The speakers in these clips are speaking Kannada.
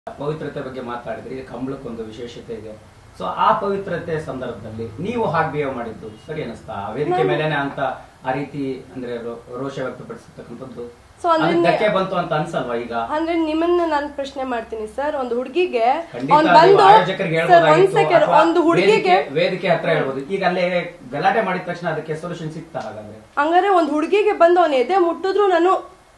ಪವಿತ್ರತೆ ಬಗ್ಗೆ ಮಾತಾಡಿದ್ರಿ ಈಗ ಕಂಬಳಕ್ಕೊಂದು ವಿಶೇಷತೆ ಇದೆ ಸೊ ಆ ಪವಿತ್ರತೆ ಸಂದರ್ಭದಲ್ಲಿ ನೀವು ಹಾಗೆ ಬಿಹೇವ್ ಮಾಡಿದ್ದು ಸರಿ ಅನಿಸ್ತಾ ಆ ವೇದಿಕೆ ಮೇಲೆನೆ ಅಂತ ಆ ರೀತಿ ಅಂದ್ರೆ ರೋ- ರೋಷ ವ್ಯಕ್ತಪಡಿಸತಕ್ಕಂಥದ್ದು So ಅಂದ್ರೆ ಅದಕ್ಕೆ ನೀ- ಧಕ್ಕೆ ಬಂತು ಅಂತ ಅನ್ಸಲ್ವಾ ಈಗ ಅಂದ್ರೆ ನಿಮ್ಮನ್ನ ನಾನು ಪ್ರಶ್ನೆ ಮಾಡ್ತೀನಿ ಸರ್ ಒಂದು ಹುಡುಗಿಗೆ ಖಂಡಿತ ಅವ್ನ್ ನೀವು ಬಂದು ಆಯೋಜಕರಿಗೆ ಸರ್ ಒಂದ್ ಹೇಳ್ಬೋದಾಗಿತ್ತು ಸೆಕೆಂಡ್ ಅಥವಾ ಒಂದು ಹುಡುಗಿಗೆ ವೇದಿಕೆ- ವೇದಿಕೆ ಹತ್ರ ಹೇಳ್ಬೋದು ಈಗ ಅಲ್ಲೇ ಗಲಾಟೆ ಮಾಡಿದ ತಕ್ಷಣ ಅದಕ್ಕೆ ಸೊಲ್ಯೂಷನ್ ಸಿಗ್ತಾ ಹಾಗಾದ್ರೆ ಹಂಗಾರೆ ಒಂದ್ ಹುಡುಗಿಗೆ ಬಂದು ಅವ್ನ ಎದೆ ಮುಟ್ಟಿದ್ರು ನಾನು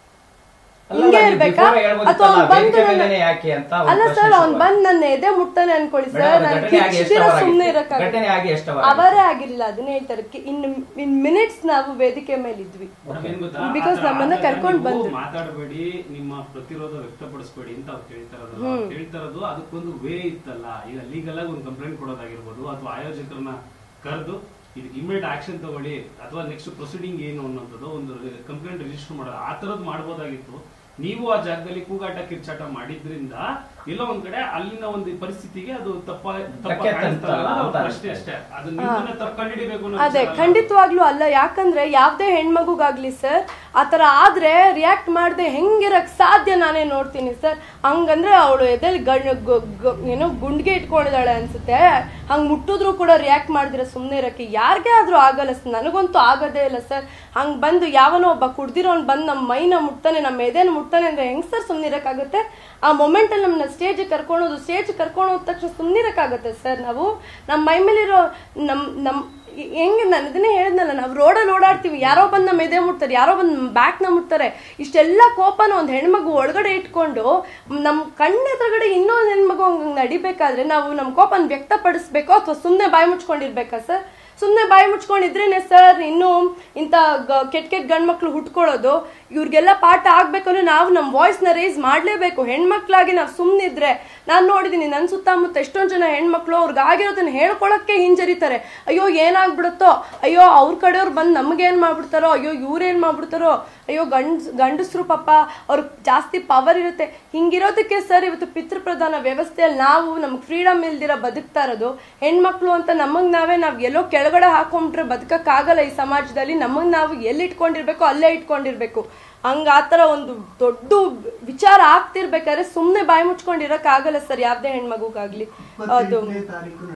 ಅಲ್ಲ, ಹಿಂಗೆ ನೀವು ಇರ್ಬೇಕಾ before ಹೇಳ್ಬೋದಿತ್ತಲ್ಲ, ಅಥವಾ ಅವ್ನ್ ಬಂದು ವೇದಿಕೆ ನನ್ನ- ಮೇಲೆನೆ ಯಾಕೆ ಅಂತ ಒಂದು ಅಲ್ಲ ಪ್ರಶ್ನೆ ಸರ್ ಅವ್ನ್ ಶುರುವಾಯ್ತು. ಬಂದ್ ನನ್ನ ಎದೆ ಮುಟ್ತಾನೆ ಅನ್ಕೊಳ್ಳಿ ಮೇಡಮ್, ಸರ್ ಅದು ನಾನು ಘಟನೆ ಆಗಿ ಎಷ್ಟು ಕಿಚ್ಚಿರ hour ಸುಮ್ನೆ ಆಗಿತ್ತು? ಇರಕ್ಕಾಗಲ್ಲ ಘಟನೆ ಆಗಿ ಎಷ್ಟು hour ಅವರೇ ಆಗಿರ್ಲಿಲ್ಲ ಅದನ್ನೇ ಹೇಳ್ತಾರೆ ಕಿ- ಇನ್ ಇನ್ ಮಿನಿಟ್ಸ್ ನಾವು ವೇದಿಕೆ ಮೇಲೆ ಇದ್ವಿ ನಮ್ಗ್ ಏನ್ ಗೊತ್ತಾ? Because ಆ ತರ ನಮ್ಮನ್ನ ಆದಾಗ ಕರ್ಕೊಂಡ್ ನೀವು ಬಂದ್ರು. ಮಾತಾಡಬೇಡಿ ನಿಮ್ಮ ಪ್ರತಿರೋಧ ವ್ಯಕ್ತಪಡಿಸಬೇಡಿ ಅಂತ ಅವ್ರು ಕೇಳ್ತಾ ಇರೋದಲ್ಲ ಅವ್ರು ಕೇಳ್ತಾ ಇರೋದು ಅದಕ್ಕೊಂದು ವೇ ಇತ್ತಲ್ಲ ಈಗ ಲೀಗಲ್ ಆಗಿ ಒಂದು ಕಂಪ್ಲೇಂಟ್ ಕೊಡೋದಾಗಿರ್ಬೋದು ಅಥವಾ ಆಯೋಜಕರನ್ನ ಕರೆದು ಇದಕ್ಕೆ ಇಮಿಡಿಯೇಟ್ ಆಕ್ಷನ್ ತಗೊಳ್ಳಿ ಅಥವಾ ನೆಕ್ಸ್ಟ್ ಪ್ರೊಸೀಡಿಂಗ್ ಏನು ಅನ್ನೋಂಥದ್ದು ಒಂದು ಕಂಪ್ಲೇಂಟ್ ರಿಜಿಸ್ಟರ್ ಮಾಡೋದು ಆ ತರದ್ ಮಾಡ್ಬೋದಾಗಿತ್ತು ನೀವು ಆ ಜಾಗದಲ್ಲಿ ಕೂಗಾಟ ಕಿರ್ಚಾಟ ಮಾಡಿದ್ರಿಂದ ಎಲ್ಲ ಒಂದ್ ಕಡೆ ಅಲ್ಲಿನ ಒಂದು ಪರಿಸ್ಥಿತಿಗೆ ಅದು ತಪ್ಪ ತಪ್ಪ ಧಕ್ಕೆ ಕಾಣಿಸ್ತಾ ತಂತಲ್ಲ ಇರೋದು ಅಂತ ಅವ್ರು ಅಷ್ಟೇ ಅಷ್ಟೇ ಅದು ನಿಮ್ಮನ್ನ ತಪ್ಪು ಕಂಡಿಡಿಬೇಕು ಅನ್ನೋ ಅದೇ ವಿಚಾರ ಅಲ್ಲ. ಖಂಡಿತವಾಗ್ಲೂ ಅಲ್ಲ ಯಾಕಂದ್ರೆ ಯಾವ್ದೇ ಹೆಣ್ಮಗುಗಾಗ್ಲಿ ಸರ್ ಆತರ ಆದ್ರೆ ರಿಯಾಕ್ಟ್ ಮಾಡದೆ ಹೆಂಗಿರಕ್ ಸಾಧ್ಯ ನಾನೇ ನೋಡ್ತೀನಿ ಸರ್ ಹಂಗಂದ್ರೆ ಅವಳು ಎದೆಲ್ ಗಣ್ ಗ- ಗ- ಏನೋ ಗುಂಡ್ಗೆ ಇಟ್ಕೊಂಡಿದ್ದಾಳೆ ಅನ್ಸುತ್ತೆ ಹಂಗ್ ಮುಟ್ಟಿದ್ರು ಕೂಡ ರಿಯಾಕ್ಟ್ ಮಾಡಿದ್ರೆ ಸುಮ್ನೆ ಇರಕ್ಕೆ ಯಾರಿಗೇ ಆದ್ರೂ ಆಗಲ್ಲ ಸರ್ ನನಗಂತೂ ಆಗೋದೇ ಇಲ್ಲ ಸರ್ ಹಂಗ್ ಬಂದು ಯಾವನೋ ಒಬ್ಬ ಕುಡ್ದಿರೋನ್ ಬಂದ್ ನಮ್ಮ ಮೈನ ಮುಟ್ತಾನೆ ನಮ್ಮ ಎದೆನ ಮುಟ್ತಾನೆ ಅಂದ್ರೆ ಹೆಂಗ್ ಸರ್ ಸುಮ್ನೆ ಇರಕ್ಕಾಗುತ್ತೆ ಆ ಮೊಮೆಂಟ್ ಅಲ್ಲಿ ನಮ್ಮನ್ನ ಸ್ಟೇಜ್ ಕರ್ಕೊಳೋದು ಸ್ಟೇಜ್ ಕರ್ಕೊಂಡು ಹೋದ ತಕ್ಷಣ ಸುಮ್ನೆ ಇರಕ್ಕಾಗತ್ತೆ ಸರ್ ನಾವು ನಮ್ಮ ಮೈ ಮೇಲಿರೋ ನಮ್ ನಮ್ ಈ- ಹೆಂಗೆ ನಾನು ಇದನ್ನೇ ಹೇಳಿದ್ನಲ್ಲ ನಾವು ರೋಡಲ್ಲಿ ಓಡಾಡ್ತೀವಿ ಯಾರೋ ಬಂದು ನಮ್ಮ ಎದೆ ಮುಟ್ತಾರೆ ಯಾರೋ ಬಂದು ಬ್ಯಾಕ್ನ ಮುಟ್ತಾರೆ ಇಷ್ಟೆಲ್ಲ ಕೋಪನ ಒಂದು ಹೆಣ್ಮಗು ಒಳಗಡೆ ಇಟ್ಕೊಂಡು ನಮ್ಮ ಕಣ್ಣ ಎದುರುಗಡೆ ಇನ್ನೊಂದು ಹೆಣ್ಮಗು ಹಂಗೆ ನಡಿಬೇಕಾದ್ರೆ ನಾವು ನಮ್ಮ ಕೋಪನ ವ್ಯಕ್ತಪಡಿಸ್ಬೇಕೋ ಅಥವಾ ಸುಮ್ಮನೆ ಬಾಯಿ ಮುಚ್ಕೊಂಡಿರ್ಬೇಕಾ ಸರ್ ಸುಮ್ಮನೆ ಬಾಯಿ ಮುಚ್ಕೊಂಡಿದ್ರೇನೆ ಸರ್ ಇನ್ನು ಇಂಥ ಗ- ಕೆಟ್ಟ ಕೆಟ್ಟ ಗಂಡ್ಮಕ್ಳು ಹುಟ್ಕೊಳ್ಳೋದು ಇವ್ರಿಗೆಲ್ಲ ಪಾಠ ಆಗ್ಬೇಕಂದ್ರೆ ನಾವು ನಮ್ಮ ವಾಯ್ಸ್ನ ರೇಸ್ ಮಾಡಲೇಬೇಕು ಹೆಣ್ಮಕ್ಳಾಗಿ ನಾವು ಸುಮ್ಮನಿದ್ರೆ ನಾನು ನೋಡಿದ್ದೀನಿ ನನ್ನ ಸುತ್ತಮುತ್ತ ಎಷ್ಟೊಂದು ಜನ ಹೆಣ್ಮಕ್ಳು ಅವ್ರಿಗೆ ಆಗಿರೋದನ್ನ ಹೇಳ್ಕೊಳಕ್ಕೆ ಹಿಂಜರಿತಾರೆ ಅಯ್ಯೋ ಏನಾಗ್ಬಿಡುತ್ತೋ ಅಯ್ಯೋ ಅವ್ರ ಕಡೆಯವ್ರು ಬಂದು ನಮಗೇನು ಮಾಡ್ಬಿಡ್ತಾರೋ ಅಯ್ಯೋ ಇವ್ರೇನು ಮಾಡ್ಬಿಡ್ತಾರೋ ಅಯ್ಯೋ ಗಂಡ್ ಗಂಡಸ್ರು ಪಾಪ ಅವ್ರಿಗೆ ಜಾಸ್ತಿ ಪವರ್ ಇರುತ್ತೆ ಹಿಂಗಿರೋದಕ್ಕೆ ಸರ್ ಇವತ್ತು ಪಿತೃಪ್ರಧಾನ ವ್ಯವಸ್ಥೆಯಲ್ಲಿ ನಾವು ನಮ್ಗೆ ಫ್ರೀಡಮ್ ಇಲ್ದಿರ ಬದುಕ್ತಾ ಇರೋದು ಹೆಣ್ಮಕ್ಳು ಅಂತ ನಮಗ್ ನಾವೇ ನಾವ್ ಎಲ್ಲೋ ಕೆಳಗಡೆ ಹಾಕೊಂಡ್ರೆ ಬದುಕಕ್ಕಾಗಲ್ಲ ಈ ಸಮಾಜದಲ್ಲಿ ನಮಗ್ ನಾವು ಎಲ್ಲಿ ಇಟ್ಕೊಂಡಿರ್ಬೇಕು ಅಲ್ಲೇ ಇಟ್ಕೊಂಡಿರ್ಬೇಕು ಹಂಗ ಆತರ ಒಂದು ದೊಡ್ಡ ವಿಚಾರ ಆಗ್ತಿರ್ಬೇಕಾದ್ರೆ ಸುಮ್ನೆ ಬಾಯಿ ಮುಚ್ಕೊಂಡಿರಕ್ ಆಗಲ್ಲ ಸರ್ ಯಾವ್ದೇ ಹೆಣ್ಮಗುಗಾಗ್ಲಿ ಅದು ಇಪ್ಪತ್ತೆಂಟನೇ ತಾರೀಕು